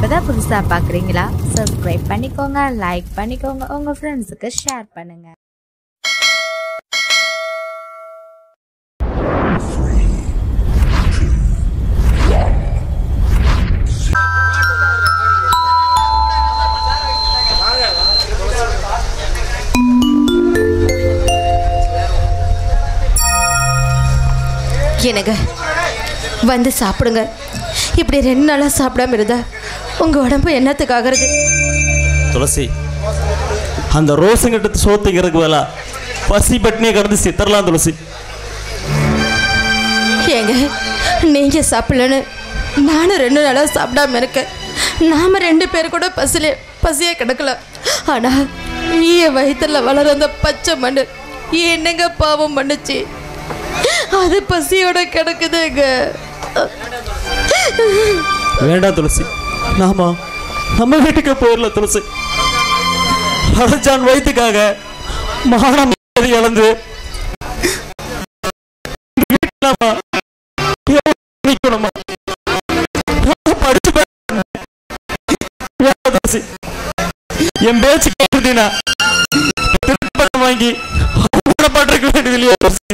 இப்பதான் புதுசா பாக்குறீங்களா சப்ஸ்கிரைப் பண்ணிக்கோங்க லைக் பண்ணிக்கோங்க உங்க ஃப்ரெண்ட்ஸுக்கு ஷேர் பண்ணுங்க என்னங்க வந்து சாப்பிடுங்க இப்படி ரெண்டு நாளாக சாப்பிடாம இருந்தா உங்கள் உடம்பு என்னத்துக்கு ஆகிறது துளசி அந்த ரோஸுங்கிட்ட சோத்துங்கிறதுக்கு வேலை பசி பட்னியை கடந்து சித்தரலாம் துளசி ஏங்க நீங்கள் சாப்பிடலன்னு நானும் ரெண்டு நாளாக சாப்பிடாம இருக்கேன் நாம் ரெண்டு பேர் கூட பசிலே பசியே கிடக்கல ஆனால் என் வயிற்றுல வளர அந்த பச்சை மண் என்னங்க பாவம் பண்ணுச்சு அது பசியோட கிடக்குதுங்க வேண்டாம் துளசி நாம நம்ம வீட்டுக்கு போயிடல துளசி அடைச்சான் வயிற்றுக்காக மானம் மரியாதை இழந்து வீட்டுலமா நிக்கணுமா நான் படிச்சு பா- வேண்டாம் துளசி என் பேச்சு கேட்டுட்டீனா திருப்பி வாங்கி பட்டிருக்க வேண்டியது இல்லையா துளசி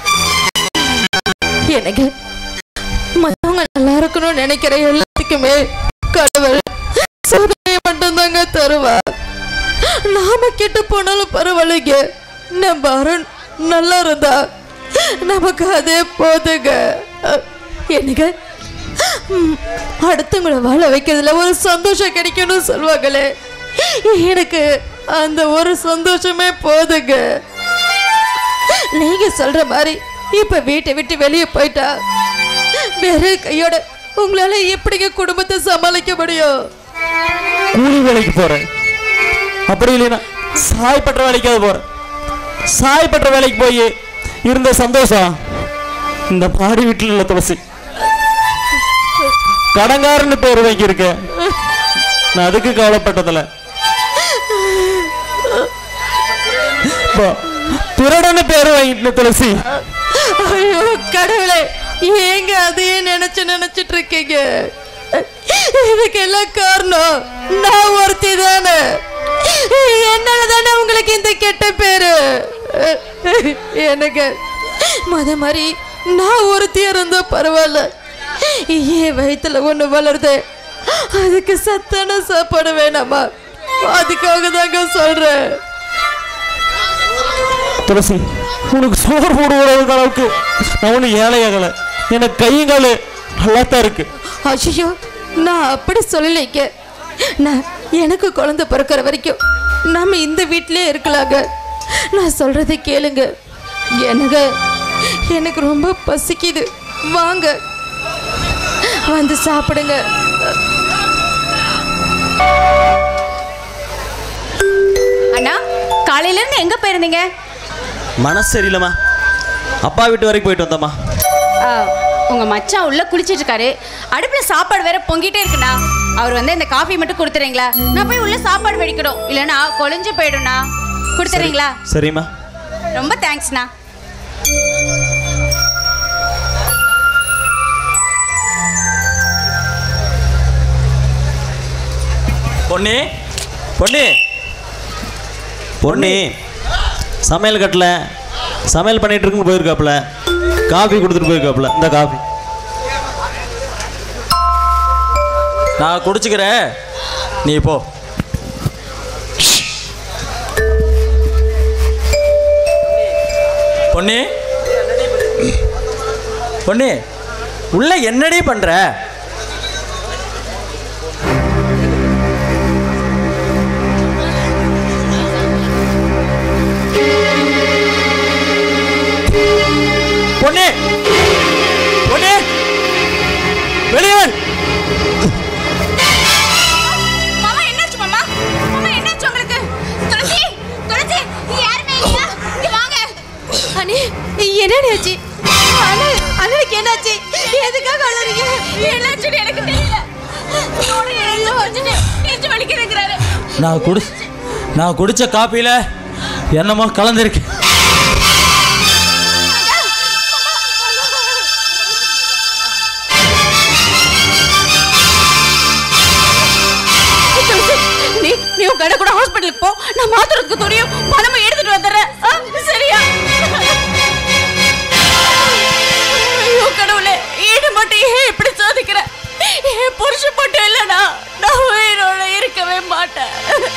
எனக்கு மற்றவங்க நல்லா இருக்கணும்னு நினைக்கிற எல்லாத்துக்குமே கடவுள் சோதனையை மட்டும்தாங்க தருவா நாம கெட்டு போனாலும் பரவாயில்லைங்க நம்ம அருண் நல்லா இருந்தா நமக்கு அதே போதுங்க எனக்கு ம், அடுத்தவங்கள வாழ வைக்கிறதுல ஒரு சந்தோஷம் கிடைக்கணும்னு சொல்லுவாங்களே எனக்கு அந்த ஒரு சந்தோஷமே போதுங்க நீங்க சொல்ற மாதிரி இப்ப வீட்டை விட்டு வெளியே போயிட்டா வேற கையோட உங்களால எப்படிங்க குடும்பத்தை சமாளிக்க முடியும் கூலி வேலைக்கு போறேன் அப்படி இல்லைன்னா சாய்பற்ற வேலைக்காவது போறேன் சாய்பற்ற வேலைக்கு போய் இருந்த சந்தோஷம் இந்த பாடி வீட்டில் இல்ல துளசி கடங்காரன்னு பேர் வாங்கியிருக்கேன் நான் அதுக்கு கவலைப்பட்டதில்ல இப்போ திருடன்னு பேர் வாங்கிட்டு துளசி ஐயோ கடவுளே ஏங்க அதையே நினைச்சு நினைச்சிட்டு இருக்கீங்க இதுக்கெல்லாம் காரணம் நான் ஒருத்தி தானே என்னால தானே உங்களுக்கு இந்த கெட்ட பேரு எனக்கு முத மாதிரி நான் ஒருத்தி இருந்தா பரவாயில்ல ஏன் வயித்துல ஒண்ணு வளருது அதுக்கு சத்தான சாப்பாடு வேணாமா அதுக்காக தாங்க சொல்றேன் துளசி உனக்கு சோறு போடுற அளவுக்கு நான் ஒன்றும் ஏழையாகல எனக்கு கையும் காலு நல்லா தான் இருக்கு ஐயோ நான் அப்படி சொல்லலைங்க நான் எனக்கு குழந்தை பிறக்கிற வரைக்கும் நம்ம இந்த வீட்டிலே இருக்கலாங்க நான் சொல்றதை கேளுங்க எனக்கு எனக்கு ரொம்ப பசிக்குது வாங்க வந்து சாப்பிடுங்க அண்ணா காலையில இருந்து எங்க போயிருந்தீங்க மனசு சரியில்லைம்மா அப்பா வீட்டு வரைக்கும் போயிட்டு வந்தம்மா ஆ, உங்க மச்சான் உள்ள குளிச்சிட்டு இருக்காரு அடுப்புல சாப்பாடு வேற பொங்கிட்டே இருக்குண்ணா அவர் வந்து இந்த காஃபி மட்டும் கொடுத்துறீங்களா நான் போய் உள்ள சாப்பாடு வெடிக்கணும் இல்லைன்னா கொலைஞ்சு போயிடும்ண்ணா கொடுத்துறீங்களா சரிம்மா ரொம்ப தேங்க்ஸ்ண்ணா பொன்னி பொன்னி பொன்னி சமையல் கட்டில் சமையல் பண்ணிட்டு இருக்குன்னு போயிருக்காப்புல காஃபி கொடுத்துட்டு போயிருக்காப்புல இந்த காஃபி நான் குடிச்சுக்கிறேன் நீ போ பொன்னி பொன்னி உள்ள என்னடி பண்ற பொன்னி பொன்னி வெளியே வா. மாமா என்னாச்சு மாமா மாமா என்னாச்சு உங்களுக்கு துளசி துளசி யாருமே இல்லையா இங்க வாங்க அண்ணி என்னடி ஆச்சு அண்ணன் அண்ணனுக்கு என்னாச்சு எதுக்காக அழறீங்க என்னாச்சுன்னு எனக்கு தெரியல அவரு எழுந்து வச்சுட்டு நெஞ்சு வலிக்குதுங்கிறாரு நான் குடி நான் குடிச்ச காப்பியில் என்னமோ கலந்துருக்கு ஹாஸ்பிட்டலுக்கு போ நான் மாத்துறதுக்கு துணியும் பணமும் எடுத்துட்டு வந்துடுறேன் ஆ, சரியா ஐயோ கடவுளே ஈடு மட்டும் ஏன் இப்படி சோதிக்கிற என் புருஷன் மட்டும் இல்லைனா நான் உயிரோட இருக்கவே மாட்டேன்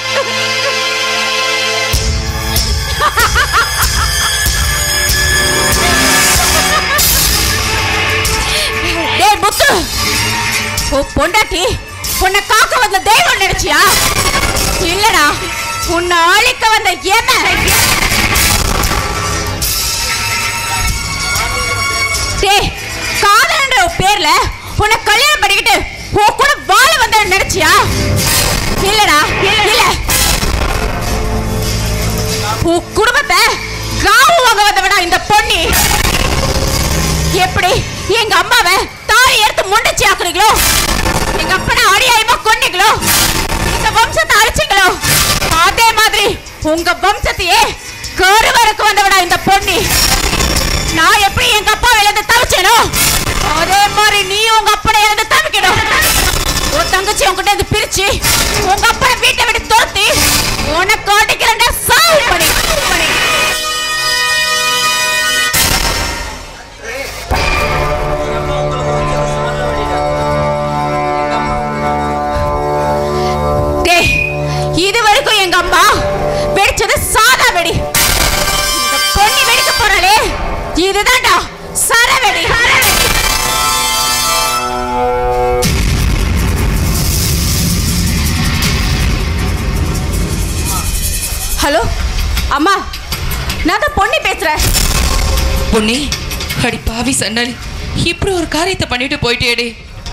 டேய் முத்து உன் பொண்டாட்டி உன்னை காக்க வந்த தெய்வம் நினைச்சியா இல்லடா உன்னை அழிக்க வந்த எம டேய் காதல்ன்ற ஒரு பேர்ல உன்னை கல்யாணம் பண்ணிக்கிட்டு உன் கூட வாழ வந்த நினைச்சியா இல்லடா இல்ல உன் குடும்பத்தை காவு வாங்க வந்தவடா இந்த பொண்ணி எப்படி எங்க அம்மாவை தாலி எடுத்து முண்டச்சி ஆக்குறீங்களோ எங்க அப்பனை அடியாயமா கொன்னீங்களோ இந்த வம்சத்தை அழிச்சீங்களோ அதே மாதிரி உங்க வம்சத்தையே கருவருக்கு வந்தவடா இந்த பொண்ணி நான் எப்படி எங்க அப்பா இழந்து தவிச்சேனோ அதே மாதிரி நீ உங்க அப்பனை இழந்து தவிக்கணும் உன் தங்கச்சி உன்கிட்ட இருந்து பிரிச்சு உங்க அப்பனை வீட்டை விட்டு துரத்தி உனக்கு அடிக்கிறேன் சாவு பண்ணி பண்ணி டேய் இது வரைக்கும் எங்க அம்மா வெடிச்சது சாதா வெடி இந்த பொண்ணி வெடிக்க போறாளே இதுதான்டா சரவெடி ஹலோ அம்மா நான் தான் பொண்ணி பேசுறேன் பொன்னி அடி பாவி சண்டாளி இப்படி ஒரு காரியத்தை பண்ணிட்டு போயிட்டேடி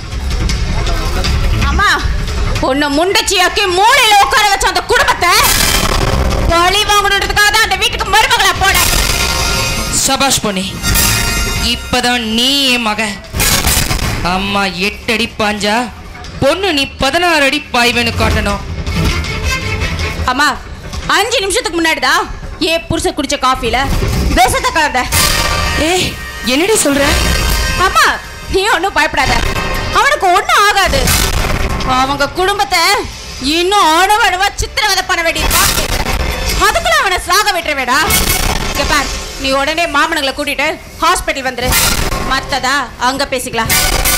அம்மா உன்னை முண்டச்சியாக்கி மூளையில உட்கார வச்ச அந்த குடும்பத்தை பழி வாங்கணுன்றதுக்காக தான் அந்த வீட்டுக்கு மருமகளா போனேன் சபாஷ் பொன்னி இப்பதான் நீ என் மக அம்மா எட்டு அடி பாஞ்சா பொண்ணு நீ பதினாறு அடி பாய்வேன்னு காட்டணும் அம்மா அஞ்சு நிமிஷத்துக்கு முன்னாடி தான் ஏ புருஷன் குடிச்ச காஃபில விஷத்தை கலந்த ஏய் என்னடி சொல்ற அம்மா நீ ஒன்றும் பயப்படாத அவனுக்கு ஒன்றும் ஆகாது அவங்க குடும்பத்தை இன்னும் அணுவ அணுவா சித்திரவதை பண்ண வேண்டியிருக்கா அதுக்குள்ள அவனை சாக விட்டுருவேடா இங்க பார் நீ உடனே மாமனங்களை கூட்டிட்டு ஹாஸ்பிட்டல் வந்துரு மத்ததா அங்க பேசிக்கலாம்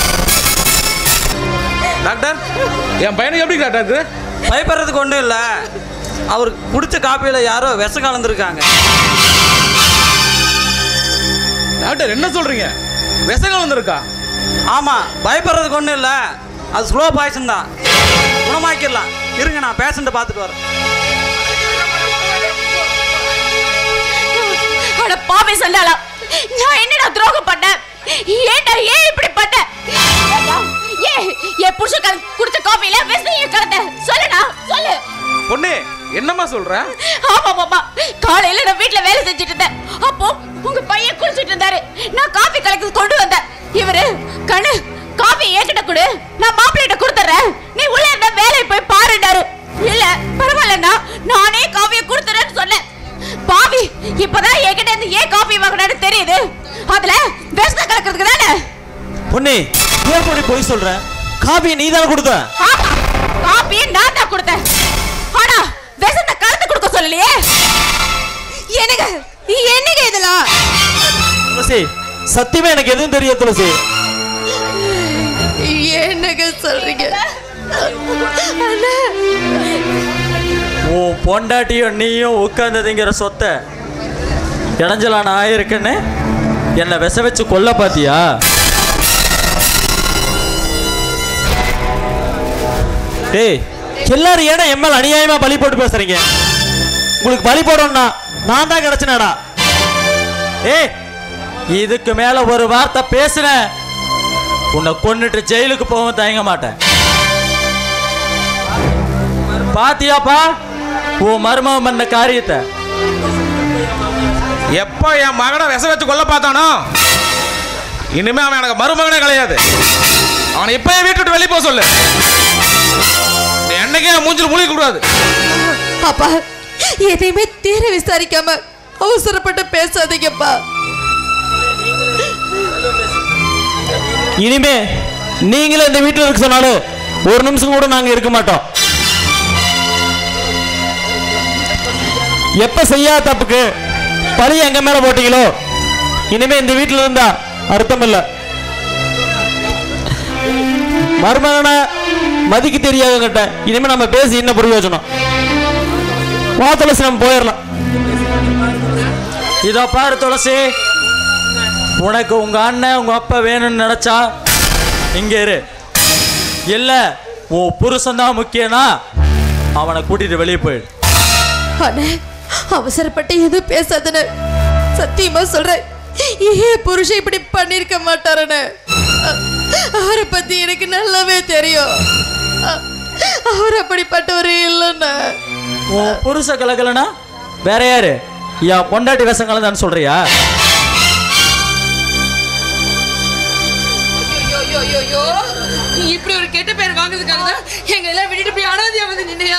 டாக்டர் என் பையனுக்கு எப்படி டாக்டர் இருக்கு பயப்படுறதுக்கு ஒன்றும் இல்லை அவருக்கு பிடிச்ச காப்பியில் யாரோ விஷம் கலந்துருக்காங்க டாக்டர் என்ன சொல்றீங்க விஷங்கள் வந்திருக்கா ஆமாம் பயப்படுறதுக்கு ஒன்றும் இல்லை அது ஸ்லோ பாய்சன் தான் குணமாக்கிடலாம் இருங்க நான் பேஷண்ட்டை பார்த்துட்டு வரேன் அட பாவி சண்டாளா நான் என்னடா துரோகம் பண்ணேன் ஏன்டா ஏன் இப்படி பண்ண ஏண்டா, ஏன் என் புருஷன் கல குடிச்ச காஃபில விஷத்தையும் கலந்த சொல்லுடா சொல்லு பொண்ணு என்னம்மா சொல்ற ஆமா மாமா காலையில நான் வீட்ல வேலை செஞ்சுட்டு இருந்தேன் அப்போ உங்க பையன் குளிச்சிட்டு இருந்தாரு நான் காஃபி கலக்கி கொண்டு வந்தேன் இவரு கண்ணு காஃபி என்கிட்ட கொடு நான் மாப்பிள்ளைகிட்ட கொடுத்துறேன் நீ உள்ள இருந்த வேலையை போய் பாருண்டாரு இல்ல பரவாயில்லண்ணா நானே காஃபியை கொடுத்துறேன்னு சொன்னேன் பாவி இப்பதான் என்கிட்ட இருந்து ஏன் காஃபி வாங்கினான்னு தெரியுது அதுல விஷத்தை கலக்கிறதுக்கு தானே பொண்ணு ஏன் பொண்ணு போய் சொல்ற காபியை நீ தானே கொடுத்த ஆமா காப்பியை நான் தான் கொடுத்தேன் ஆனா விஷத்தை கலந்து கொடுக்க சொல்லலையே எனக்கு என்னங்க இதெல்லாம் துளசி சத்தியமா எனக்கு எதுவும் தெரியாது துளசி என்னங்க சொல்றீங்க உன் பொண்டாட்டியும் நீயும் உட்கார்ந்ததுங்கிற சொத்தை இடைஞ்சலா நான் இருக்கேன்னு என்னை விச வச்சு கொல்ல பாத்தியா டேய் எல்லாரும் ஏன்னா எம்எல் அநியாயமா பலி போட்டு பேசுறீங்க உங்களுக்கு பலி போடணும்னா நான் தான் கிடைச்சனடா ஏய் இதுக்கு மேல ஒரு வார்த்தை பேசுன உன்னை கொன்னுட்டு ஜெயிலுக்கு போகவும் தயங்க மாட்டேன் பாத்தியாப்பா உன் மருமகன் பண்ண காரியத்தை எப்போ என் மகனை விஷ வச்சு கொல்ல பார்த்தானோ இனிமே அவன் எனக்கு மருமகனே கிடையாது அவனை இப்பயே வீட்டு விட்டு வெளியே போக சொல்லு நீ என்னைக்கே என் மூஞ்சில் முழிக்க கூடாது அப்பா எதையுமே தீர விசாரிக்காம அவசரப்பட்டு பேசாதீங்கப்பா இனிமே நீங்களும் இந்த வீட்டில் இருக்க சொன்னாலும் ஒரு நிமிஷம் கூட நாங்க இருக்க மாட்டோம் எப்ப செய்யாத தப்புக்கு பழி எங்க மேல போட்டீங்களோ இனிமே இந்த வீட்டுல இருந்தா அர்த்தம் இல்ல மருமகனை மதிக்க தெரியாத கிட்ட இனிமே நம்ம பேசி என்ன பிரயோஜனம் வா துளசி நம்ம போயிடலாம் இதோ பாரு துளசி உனக்கு உங்க அண்ணன் உங்க அப்பா வேணும்னு நினைச்சா இங்க இரு இல்ல உன் புருஷன் தான் முக்கியம்னா அவனை கூட்டிட்டு வெளியே போயிடு அண்ணே அவசரப்பட்டு எதுவும் பேசாதண்ணே சத்தியமா சொல்றேன் ஏன் புருஷன் இப்படி பண்ணிருக்க மாட்டாரண்ணே அவரை பத்தி எனக்கு நல்லாவே தெரியும் அ- அவர் அப்படிப்பட்டவர் இல்லைண்ணே உன் புருஷ கலக்கலனா வேற யாரு என் பொண்டாட்டி வேஷம் கலந்தான்னு சொல்றியா இப்படி ஒரு கெட்ட பேர் வாங்குறதுக்காக தான் எங்க எல்லாம் விட்டுட்டு இப்படி அனாதையா வந்து நின்னையா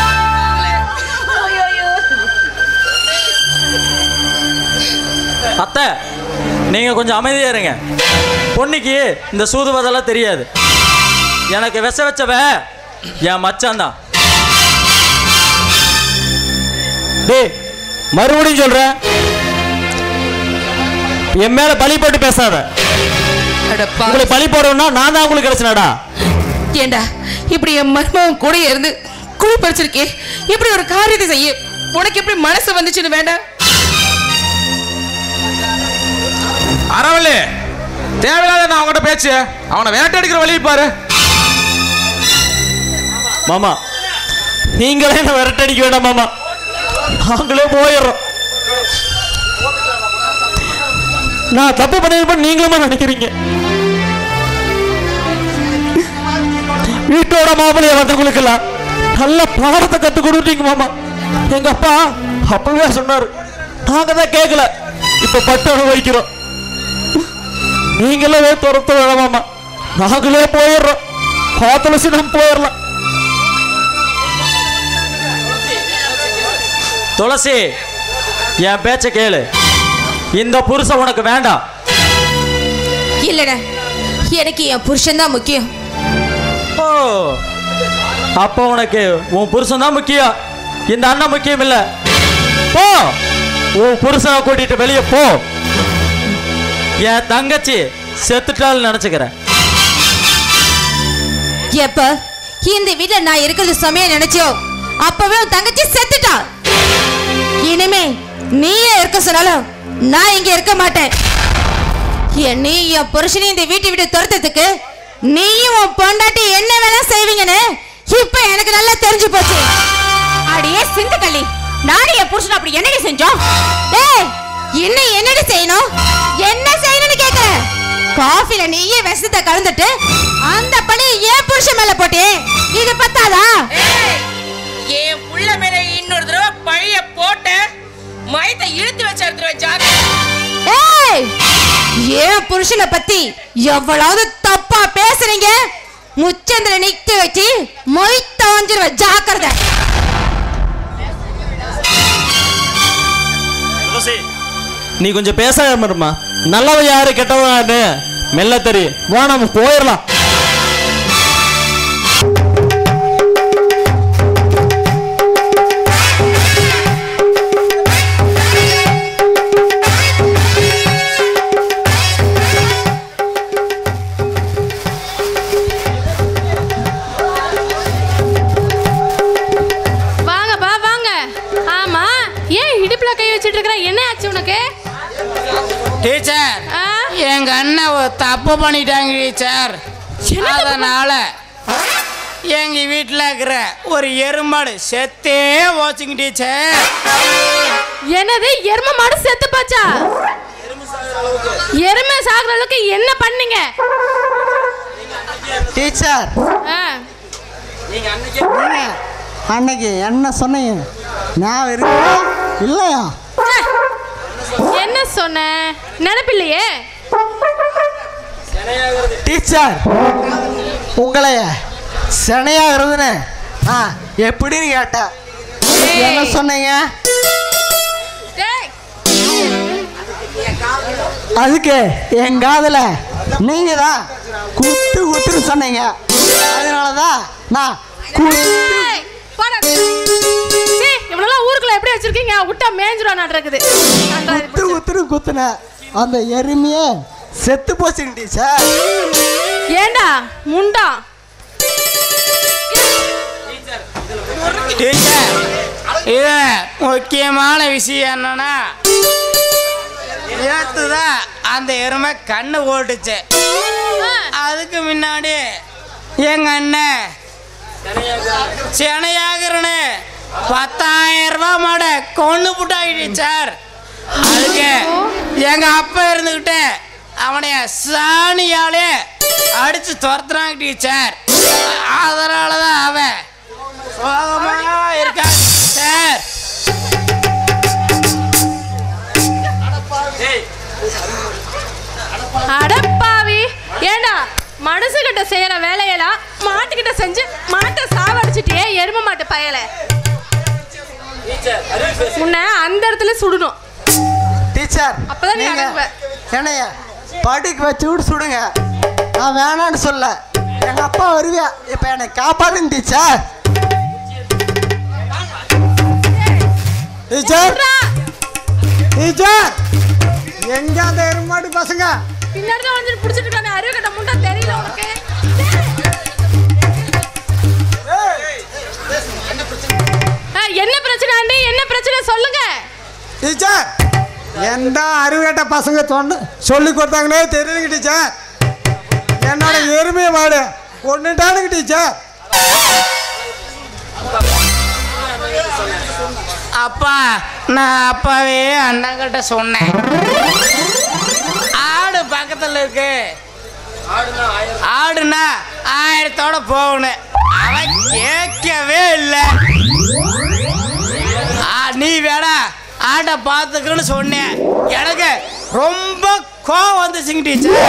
அத்தை நீங்க கொஞ்சம் அமைதியா இருங்க பொண்ணுக்கு இந்த சூதுவதெல்லாம் தெரியாது எனக்கு விஷ வச்சவ என் மச்சான் தான் டேய் மறுபடியும் சொல்றேன் என் மேல பழி போட்டு பேசாத உங்களுக்கு பழி போடணும்னா நான் தான் உங்களுக்கு கிடைச்சனடா ஏண்டா இப்படி என் மருமகன் கூட இருந்து குழி பறிச்சிருக்கே இப்படி ஒரு காரியத்தை செய்ய உனக்கு எப்படி மனசு வந்துச்சுன்னு வேண்டாம் அறவள்ளி தேவையில்லாத நான் அவங்ககிட்ட பேச்சு அவனை வேட்டடிக்கிற வழி பாரு மாமா நீங்களே என்ன விரட்டடிக்க வேண்டாம் மாமா நாங்களே போயிடுறோம் நான் தப்பு பண்ணிருப்பேன் நீங்களுமா நினைக்கிறீங்க வீட்டோட மாப்பிள்ளைய வந்தவங்களுக்கெல்லாம் நல்ல பாடத்தை கத்து கொடுத்தீங்க மாமா எங்க அப்பா அப்பவே சொன்னாரு நாங்க தான் கேட்கல இப்ப பட்டு அனுபவிக்கிறோம் நீங்களே துரத்த வேணாம் மாமா நாங்களே போயிடுறோம் பாத்தலசி நம்ம போயிடலாம் துளசி என் பேச்ச கேளு இந்த புருஷன் உனக்கு வேண்டாம் இல்லடா எனக்கு என் புருஷன் தான் முக்கியம் ஓ அப்போ உனக்கு உன் புருஷன் தான் முக்கியம் இந்த அண்ணன் முக்கியம் இல்ல போ உன் புருஷனை கூட்டிட்டு வெளியே போ என் தங்கச்சி செத்துட்டால் நினைச்சுக்கிறேன் எப்ப இந்த வீட்ல நான் இருக்கிறது சமயம் நினைச்சோ அப்பவே உன் தங்கச்சி செத்துட்டா இனிமே நீயே இருக்க சொன்னாலும் நான் இங்க இருக்க மாட்டேன் என் நீ என் புருஷனையும் இந்த வீட்டை விட்டு துரத்ததுக்கு நீயும் உன் பொண்டாட்டி என்ன வேணா செய்வீங்கன்னு இப்ப எனக்கு நல்லா தெரிஞ்சு போச்சு அடியே சிந்துக்கள்ளி நானும் என் புருஷன் அப்படி என்னடி செஞ்சோம் ஏய் இன்னும் என்னடி செய்யணும் என்ன செய்யணும்னு கேக்குறேன் காஃபில நீயே விஷத்தை கலந்துட்டு அந்த பழி ஏன் புருஷன் மேல போட்டே இது பத்தாதா என் புள்ள மேல இன்னொரு தடவை பழைய போட்ட மயத்தை இழுத்து வச்ச இடத்துல ஜாக்கிரதை ஏய் ஏன் புருஷனை பத்தி எவ்வளவு தப்பா பேசுறீங்க முச்சந்திர நிக்க வச்சு மொய்த்த வந்துருவ ஜாக்கிரதை நீ கொஞ்சம் பேசாம இருமா நல்லவன் யாரு கெட்டவன் யாரு மெல்ல தெரியும் வா நம்ம போயிடலாம் வாங்கப்பா வாங்க ஆமா ஏன் இடுப்புல கை வச்சிட்டு இருக்கிற என்ன ஆச்சு உனக்கு டீச்சர் ஆ? எங்க அண்ணன் ஒரு தப்பு பண்ணிட்டாங்க டீச்சர் என்ன தப்பு அதனால எங்க வீட்டில் இருக்கிற ஒரு எருமாடு செத்தே போச்சுங்க டீச்சர் என்னது எரும மாடு செத்து போச்சா எருமை சாகுற அளவுக்கு என்ன பண்ணீங்க டீச்சர் ஆ, என்ன அன்னைக்கு என்ன சொன்னீங்க ஞாபகம் இருக்கு இல்லையா என்ன சொன்ன நினப்பில்லையே டீச்சர் உங்களை சினையாகிறதுன்னு ஆ எப்படின்னு கேட்டேன் என்ன சொன்னீங்க டேய், அதுக்கு என் காதில் நீங்கள் தான் குத்து குத்துன்னு சொன்னீங்க அதனால தான் நான் குத்து டேய், போடா சீ இவனெல்லாம் ஊருக்குள்ள எப்படி வச்சிருக்கீங்க விட்டா மேஞ்சிரும் நடக்குது குத்து குத்துரு குத்துன அந்த எருமையே செத்து போச்சுங்க டீச்சர் ஏண்டா முண்டா டீச்சர் இது முக்கியமான விஷயம் என்னன்னா நேற்று தான் அந்த எருமை கண்ணு ஓட்டுச்சு அதுக்கு முன்னாடி எங்க அண்ணன் சென்னையாகிறனு பத்தாயிரம் ரூபாய் மாட கொண்டு புட்டாங்க டீச்சர் அதுக்கு எங்க அப்பா இருந்துக்கிட்டு அவனைய சாணியாலே அடிச்சு துரத்துறாங்க டீச்சர் அதனால தான் அவன் சோகமா இருக்கான் சார் அடப்பாவி ஏண்டா மனுஷகிட்ட செய்யற வேலையெல்லாம் மாட்டுக்கிட்ட செஞ்சு மாட்டை சாவடிச்சிட்டியே எரும மாட்டு பயல முன்ன அந்த இடத்துல சுடணும் டீச்சர் அப்பதான் நீ நீங்க அடங்குவ. என்னைய படுக்க வச்சு விட்டு சுடுங்க நான் வேணான்னு சொல்ல எங்க அப்பா வருவியா இப்ப என்னை காப்பாடுங்க டீச்சர் டீச்சர் டீச்சர் எங்க அந்த எருமாடி பசங்க பின்னாடி தான் வந்து பிடிச்சிட்டு இருக்கானே அறிவு கட்ட முண்டா தெரியல உனக்கு ஆ, என்ன பிரச்சனை ஆண்டி என்ன பிரச்சனை சொல்லுங்க டீச்சர் எந்த அறிவுகட்ட பசங்க சொன்ன சொல்லி கொடுத்தாங்கன்னே தெரியலங்க டீச்சர் என்னோட எருமையை மாடு ஒன்றுட்டானுங்க டீச்சர் அப்பா நான் அப்பாவே அண்ணங்கிட்ட சொன்னேன் ஆடு பக்கத்தில் இருக்கு ஆடுனா ஆயிரத்தோட போகணும் அவன் கேட்கவே இல்லை நீ வேணா ஆட்டை பார்த்துக்கன்னு சொன்னேன் எனக்கு ரொம்ப கோவம் வந்துச்சுங்க டீச்சர்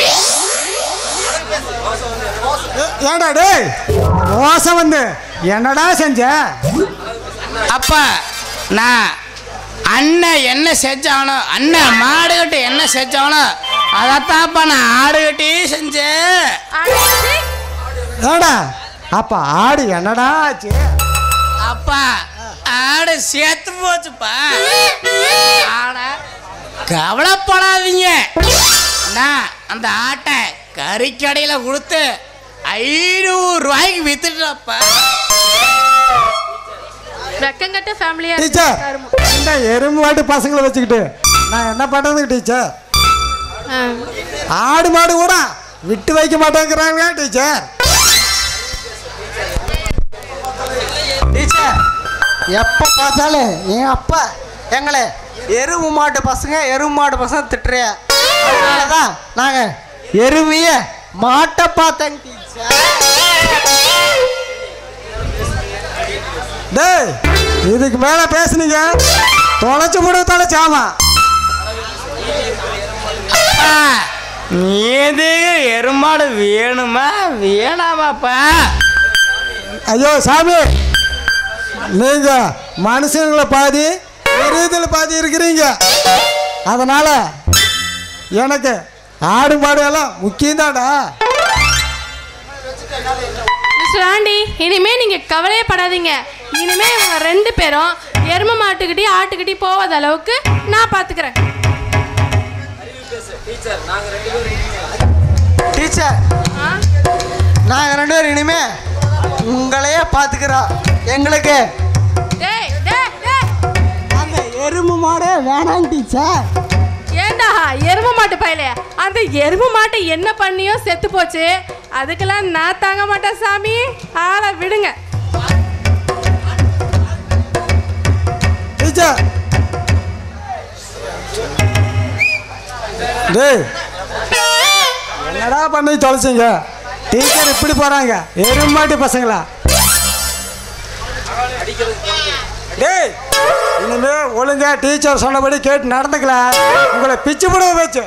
ஏடா டேய் மோசம் வந்து என்னடா செஞ்ச அப்பா நான் அண்ணன் என்ன செஞ்சானோ அண்ணன் மாடுகட்டு என்ன செஞ்சானோ அதைத்தான்ப்பா நான் ஆடுகட்டி செஞ்சேன் ஏடா அப்ப ஆடு என்னடா ஆச்சு அப்பா ஆடு செத்து போச்சுப்பா ஆனா கவலைப்படாதீங்க நான் அந்த ஆட்டை கறிக்கடையில் கொடுத்து ஐநூறு ரூபாய்க்கு வித்துட்டப்பா வெக்கங்கட்ட ஃபேமிலியா டீச்சர் இந்த எறும்பு வாட்டு பசங்களை வச்சுக்கிட்டு நான் என்ன பண்றதுங்க டீச்சர் ஆடு மாடு கூட விட்டு வைக்க மாட்டேங்கிறாங்க டீச்சர் டீச்சர் எப்போ பார்த்தாலும் என் அப்பா எங்களை எருவு மாட்டு பசங்க எருவு மாட்டு பசங்க திட்டுறிய அதனாலதான் நாங்க எருமைய மாட்டை பார்த்தேங்க டீச்சர் டேய் இதுக்கு மேல பேசுனீங்க தொலைச்சு முடி தொலைச்சாமா அப்பா, நீது எருமாடு வேணுமா வேணாமாப்பா ஐயோ சாமி நீங்க மனுஷங்களை பாதி மிருகத்தில் பாதி இருக்கிறீங்க அதனால எனக்கு ஆடு மாடு எல்லாம் முக்கியம்தாடா மிஸ்டர் ஆண்டி இனிமே நீங்க கவலையே படாதீங்க இனிமே இவங்க ரெண்டு பேரும் எரும மாட்டுக்கிட்டே ஆட்டுக்கிட்டே போகாத அளவுக்கு நான் பாத்துக்கிறேன் டீச்சர் நாங்கள் ரெண்டு பேரும் இனிமே உங்களையே பார்த்துக்கிறோம் எங்களுக்கு டேய் டேய் டேய் அந்த எருமை மாடே வேணாம் டீச்சர் ஏண்டா எரும மாட்டு பயலே அந்த எரும மாட்டு என்ன பண்ணியோ செத்து போச்சு அதுக்கெல்லாம் நான் தாங்க மாட்டேன் சாமி ஆளை விடுங்க டீச்சர் டேய் என்னடா பண்ணி தொலைச்சிங்க டீச்சர் இப்படி போறாங்க எருமாட்டி பசங்களா டேய் இனிமே ஒழுங்கா டீச்சர் சொன்னபடி கேட்டு நடந்துக்கல உங்களை பிச்சு போட வச்சு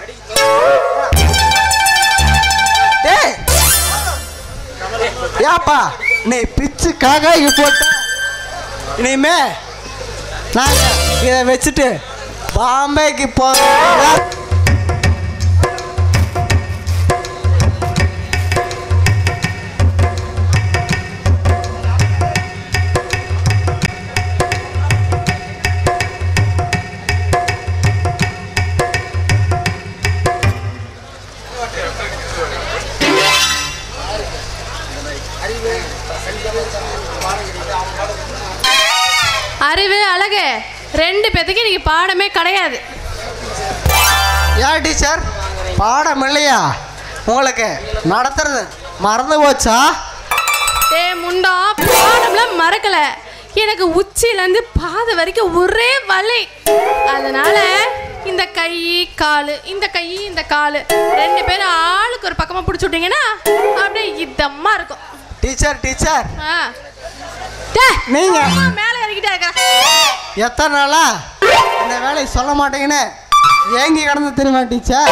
டேய் ஏப்பா நீ பிச்சு காக்காய்க்கு போட்ட இனிமே நாங்கள் இதை வச்சுட்டு பாம்பேக்கு போகிறோம் அறிவு அழகு ரெண்டு பேத்துக்கு இன்னைக்கு பாடமே கிடையாது ஏன் டீச்சர் பாடம் இல்லையா உங்களுக்கு நடத்துறது மறந்து போச்சா டே முண்டா பாடம்லாம் மறக்கல எனக்கு உச்சியிலேருந்து பாதை வரைக்கும் ஒரே வலி அதனால இந்த கை கால் இந்த கை இந்த கால் ரெண்டு பேரும் ஆளுக்கு ஒரு பக்கமாக பிடிச்சி விட்டீங்கன்னா அப்படியே இதமா இருக்கும் டீச்சர் டீச்சர் ஆ டே நீங்க மேலே இறக்கிட்டே இருக்கா எத்தனை நாளா இந்த வேலையை சொல்ல மாட்டீங்கன்னு ஏங்கி கிடந்து தெரியுமா டீச்சர்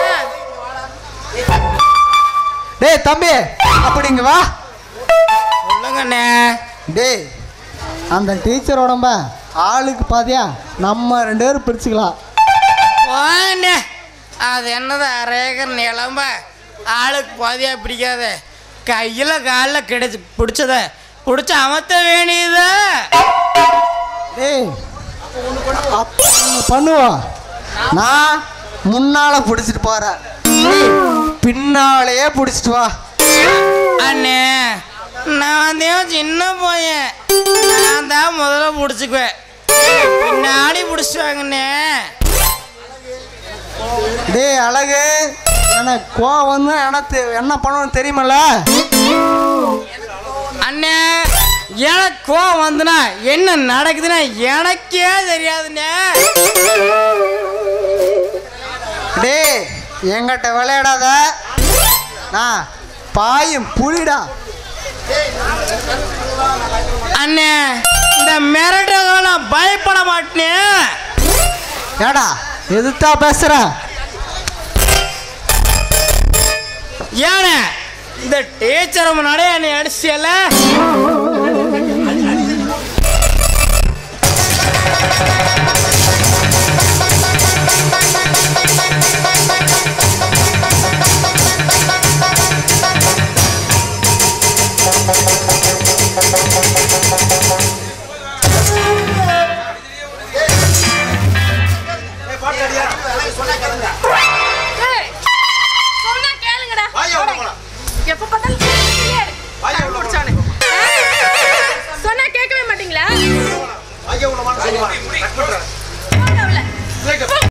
டேய் தம்பி அப்படிங்க வா சொல்லுங்கண்ணே டேய் அந்த டீச்சர் உடம்ப ஆளுக்கு பாதியா நம்ம ரெண்டு பேரும் பிடிச்சிக்கலாம் வாண்ணே அது என்னது அரேகர் நிலம்ப ஆளுக்கு பாதியா பிடிக்காத கையில் காலில் கிடைச்சி பிடிச்சத பிடிச்ச அமர்த்த வேண்டியது டேய் அப்ப ஒண்ணு பண்ணுவோம் நான் முன்னால பிடிச்சிட்டு போறேன் நீ பின்னாலேயே பிடிச்சிட்டு வா அண்ணே நான் வந்து சின்ன பையன் நான் தான் முதல்ல பிடிச்சிக்குவேன் பின்னாடி பிடிச்சிவாங்கண்ணே டேய் அழகு எனக்கு கோவம் வந்து எனக்கு என்ன பண்ணணும்னு தெரியுமல்ல அண்ணே எனக்கு கோவம் வந்துனா என்ன நடக்குதுன்னா எனக்கே தெரியாதுண்ணே டேய் என்கிட்ட விளையாடாத நான் பாயும் புலிடா அண்ணே இந்த மிரட்டலாம் பயப்பட மாட்டேன் ஏடா எதுத்தா பேசுற ஏண்ணே இந்த டீச்சர் முன்னாடி என்னை அடிச்சியல ஏய், சொன்னா கேளுங்கடா எப்ப பார்த்தாலும் கேட்டுக்கிட்டே இரு. கண்டுபிடிச்சானே. சொன்னா கேட்கவே மாட்டீங்களா